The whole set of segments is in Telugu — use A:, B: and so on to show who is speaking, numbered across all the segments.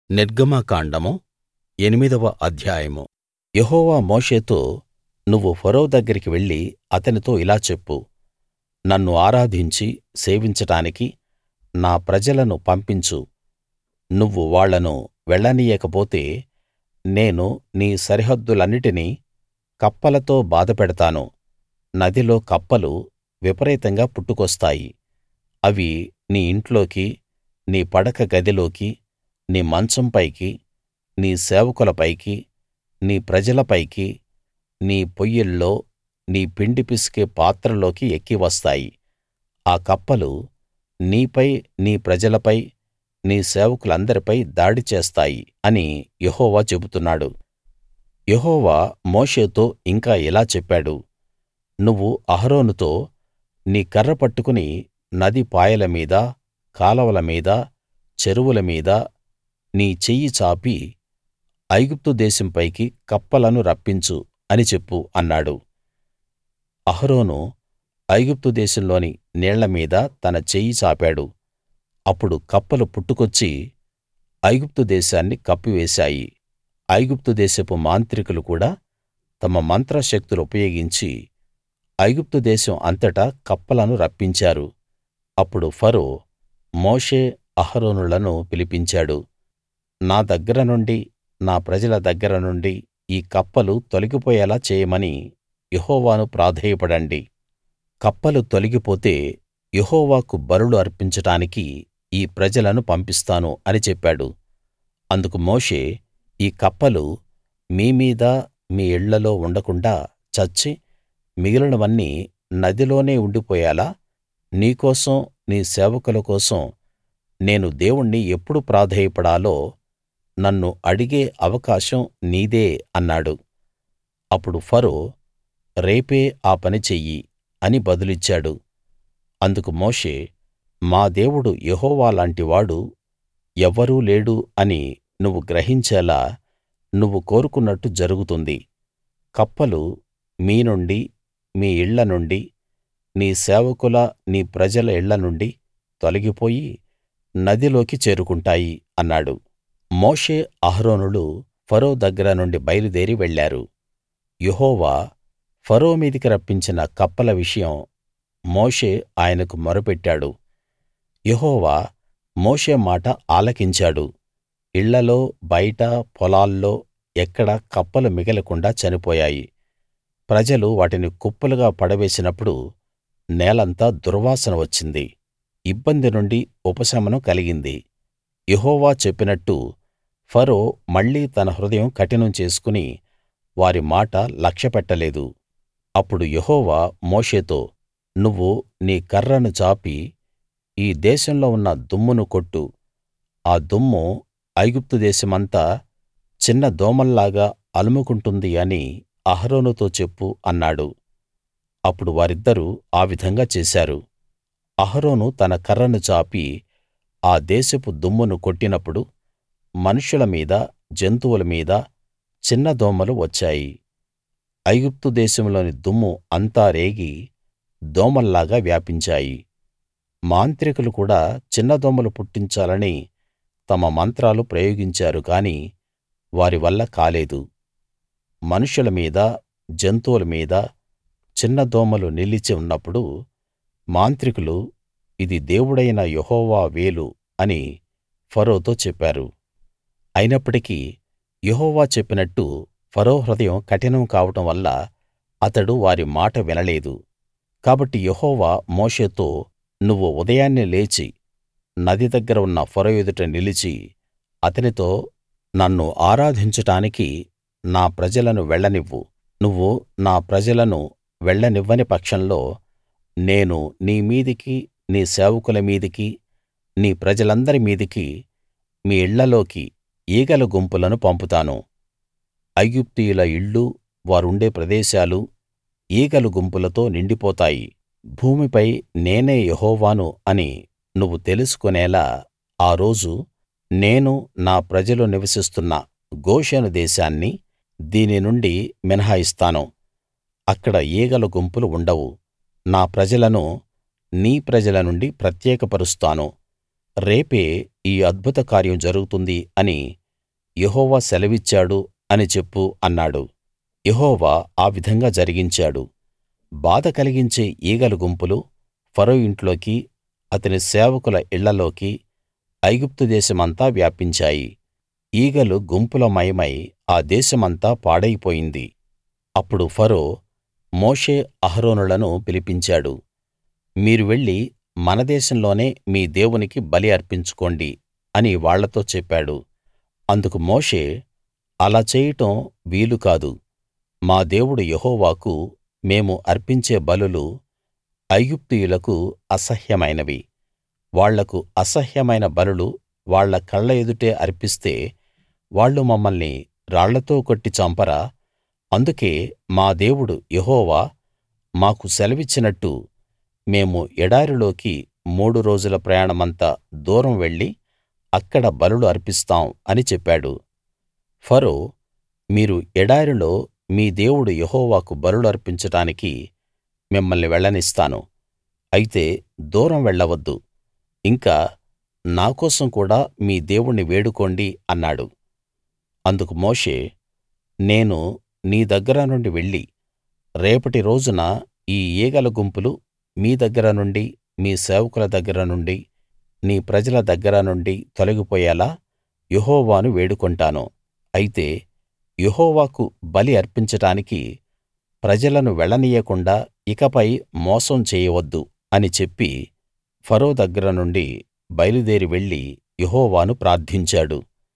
A: నిర్గమకాండము ఎనిమిదవ అధ్యాయము యెహోవా మోషేతో నువ్వు ఫరో దగ్గరికి వెళ్లి అతనితో ఇలా చెప్పు నన్ను ఆరాధించి సేవించడానికి నా ప్రజలను పంపించు నువ్వు వాళ్ళను వెళ్ళనీయకపోతే నేను నీ సరిహద్దులన్నిటినీ కప్పలతో బాధపెడతాను నదిలో కప్పలు విపరీతంగా పుట్టుకొస్తాయి అవి నీ ఇంట్లోకి నీ పడక గదిలోకి నీ మంచం పైకి నీ సేవకుల పైకి నీ ప్రజల పైకి నీ పొయ్యిల్లో నీ పిండి పిసికే పాత్రలోకి ఎక్కి వస్తాయి ఆ కప్పలు నీపై నీ ప్రజలపై నీ సేవకులందరిపై దాడి చేస్తాయి అని యెహోవా చెబుతున్నాడు యెహోవా మోషేతో ఇంకా ఇలా చెప్పాడు నువ్వు అహరోనుతో నీ కర్ర పట్టుకుని నది పాయల మీద కాలవల మీద చెరువుల మీద నీ చెయ్యి చాపి ఐగుప్తు దేశం పైకి కప్పలను రప్పించు అని చెప్పు అన్నాడు అహరోను ఐగుప్తు దేశంలోని నీళ్ల మీద తన చెయ్యి చాపాడు అప్పుడు కప్పలు పుట్టుకొచ్చి ఐగుప్తు దేశాన్ని కప్పివేశాయి ఐగుప్తు దేశపు మాంత్రికులు కూడా తమ మంత్ర శక్తులుపయోగించి ఐగుప్తు దేశం అంతటా కప్పలను రప్పించారు అప్పుడు ఫరో మోషే అహరోనులను పిలిపించాడు నా దగ్గర నుండి నా ప్రజల దగ్గర నుండి ఈ కప్పలు తొలగిపోయేలా చేయమని యెహోవాను ప్రాధేయపడండి కప్పలు తొలగిపోతే యెహోవాకు బలులు అర్పించడానికి ఈ ప్రజలను పంపిస్తాను అని చెప్పాడు అందుకు మోషే ఈ కప్పలు మీ మీద మీ ఇళ్ళలో ఉండకుండాా చచ్చి మిగిలినవన్నీ నదిలోనే ఉండిపోయేలా నీ కోసం నీ సేవకుల కోసం నేను దేవుణ్ణి ఎప్పుడు ప్రాధేయపడాలో నన్ను అడిగే అవకాశం నీదే అన్నాడు అప్పుడు ఫరో రేపే ఆ పని చెయ్యి అని బదులిచ్చాడు అందుకు మోషే మా దేవుడు యెహోవా లాంటివాడు ఎవ్వరూ లేడు అని నువ్వు గ్రహించేలా నువ్వు కోరుకున్నట్టు జరుగుతుంది కప్పలు మీ నుండి మీ ఇళ్ళ నుండి నీ సేవకుల నీ ప్రజల ఇళ్ళ నుండి తొలగిపోయి నదిలోకి చేరుకుంటాయి అన్నాడు మోషే అహరోనులు ఫరో దగ్గర నుండి బయలుదేరి వెళ్ళారు యెహోవా ఫరో మీదికి రప్పించిన కప్పల విషయం మోషే ఆయనకు మొరపెట్టాడు యెహోవా మోషే మాట ఆలకించాడు ఇళ్ళలో బయట పొలాల్లో ఎక్కడా కప్పలు మిగలకుండా చనిపోయాయి ప్రజలు వాటిని కుప్పలుగా పడవేసినప్పుడు నేలంతా దుర్వాసన వచ్చింది ఇబ్బంది నుండి ఉపశమనం కలిగింది యెహోవా చెప్పినట్టు ఫరో మళ్ళీ తన హృదయం కఠినం చేసుకుని వారి మాట లక్ష్యపెట్టలేదు అప్పుడు యెహోవా మోషేతో నువ్వు నీ కర్రను చాపి ఈ దేశంలో ఉన్న దుమ్మును కొట్టు ఆ దుమ్ము ఐగుప్తు దేశమంతా చిన్న దోమల్లాగా అలుముకుంటుంది అని అహరోనుతో చెప్పు అన్నాడు అప్పుడు వారిద్దరూ ఆ విధంగా చేశారు అహరోను తన కర్రను చాపి ఆ దేశపు దుమ్మును కొట్టినప్పుడు మనుష్యుల మీద జంతువుల మీద చిన్న దోమలు వచ్చాయి ఐగుప్తు దేశంలోని దుమ్ము అంతా రేగి దోమల్లాగా వ్యాపించాయి మాంత్రికులు కూడా చిన్న దోమలు పుట్టించాలని తమ మంత్రాలు ప్రయోగించారు గాని వారి వల్ల కాలేదు మనుష్యుల మీద జంతువుల మీద చిన్న దోమలు నిలిచి ఉన్నప్పుడు మాంత్రికులు ఇది దేవుడైన యెహోవా వేలు అని ఫరోతో చెప్పారు అయినప్పటికీ యెహోవా చెప్పినట్టు ఫరో హృదయం కఠినం కావడం వల్ల అతడు వారి మాట వినలేదు కాబట్టి యెహోవా మోషేతో నువ్వు ఉదయాన్నే లేచి నది దగ్గర ఉన్న ఫరో ఎదుట నిలిచి అతనితో నన్ను ఆరాధించడానికి నా ప్రజలను వెళ్ళనివ్వు నువ్వు నా ప్రజలను వెళ్ళనివ్వని పక్షంలో నేను నీ మీదికి నీ సేవకుల మీదికి నీ ప్రజలందరి మీదికి మీ ఇళ్ళలోకి ఈగల గుంపులను పంపుతాను ఐగుప్తీయుల ఇళ్ళూ వారుండే ప్రదేశాలూ ఈగల గుంపులతో నిండిపోతాయి భూమిపై నేనే యెహోవాను అని నువ్వు తెలుసుకునేలా ఆ రోజు నేను నా ప్రజలు నివసిస్తున్న గోషెను దేశాన్ని దీని నుండి మినహాయిస్తాను అక్కడ ఈగల గుంపులు ఉండవు నా ప్రజలను నీ ప్రజల నుండి ప్రత్యేకపరుస్తాను రేపే ఈ అద్భుత కార్యం జరుగుతుంది అని యెహోవా సెలవిచ్చాడు అని చెప్పు అన్నాడు యెహోవా ఆ విధంగా జరిగించాడు బాధ కలిగించే ఈగల గుంపులు ఫరో ఇంట్లోకి అతని సేవకుల ఇళ్ళలోకి ఐగుప్తు దేశమంతా వ్యాపించాయి ఈగలు గుంపులమయమై ఆ దేశమంతా పాడైపోయింది అప్పుడు ఫరో మోషే అహరోనులను పిలిపించాడు మీరు వెళ్లి మన దేశంలోనే మీ దేవునికి బలి అర్పించుకోండి అని వాళ్ళతో చెప్పాడు అందుకు మోషే అలా చేయడం వీలు కాదు మా దేవుడు యెహోవాకు మేము అర్పించే బలులు ఐగుప్తీయులకు అసహ్యమైనవి వాళ్లకు అసహ్యమైన బలులు వాళ్ళ కళ్ళ ఎదుటే అర్పిస్తే వాళ్ళు మమ్మల్ని రాళ్లతో కొట్టి చంపరా అందుకే మా దేవుడు యెహోవా మాకు సెలవిచ్చినట్టు మేము ఎడారిలోకి మూడు రోజుల ప్రయాణమంత దూరం వెళ్లి అక్కడ బలులు అర్పిస్తాం అని చెప్పాడు ఫరో మీరు ఎడారిలో మీ దేవుడు యెహోవాకు బలులు అర్పించడానికి మిమ్మల్ని వెళ్ళనిస్తాను అయితే దూరం వెళ్ళవద్దు ఇంకా నా కోసం కూడా మీ దేవుణ్ణి వేడుకోండి అన్నాడు అందుకు మోషే నేను నీ దగ్గర నుండి వెళ్లి రేపటి రోజున ఈ ఈగల గుంపులు మీ దగ్గర నుండి మీ సేవకుల దగ్గర నుండి నీ ప్రజల దగ్గర నుండి తొలగిపోయేలా యెహోవాను వేడుకొంటాను అయితే యెహోవాకు బలి అర్పించడానికి ప్రజలను వెళ్ళనీయకుండా ఇకపై మోసం చేయవద్దు అని చెప్పి ఫరో దగ్గర నుండి బయలుదేరి వెళ్లి యెహోవాను ప్రార్థించాడు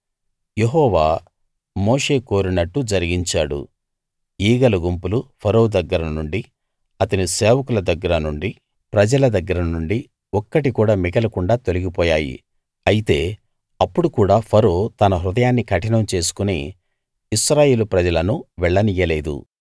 A: యెహోవా మోషే కోరినట్టు జరిగించాడు ఈగల గుంపులు ఫరో దగ్గర నుండి అతని సేవకుల దగ్గర నుండి ప్రజల దగ్గర నుండి ఒక్కటి కూడా మిగలకుండా తొలగిపోయాయి అయితే అప్పుడు కూడా ఫరో తన హృదయాన్ని కఠినం చేసుకుని ఇశ్రాయేలు ప్రజలను వెళ్ళనియ్యలేదు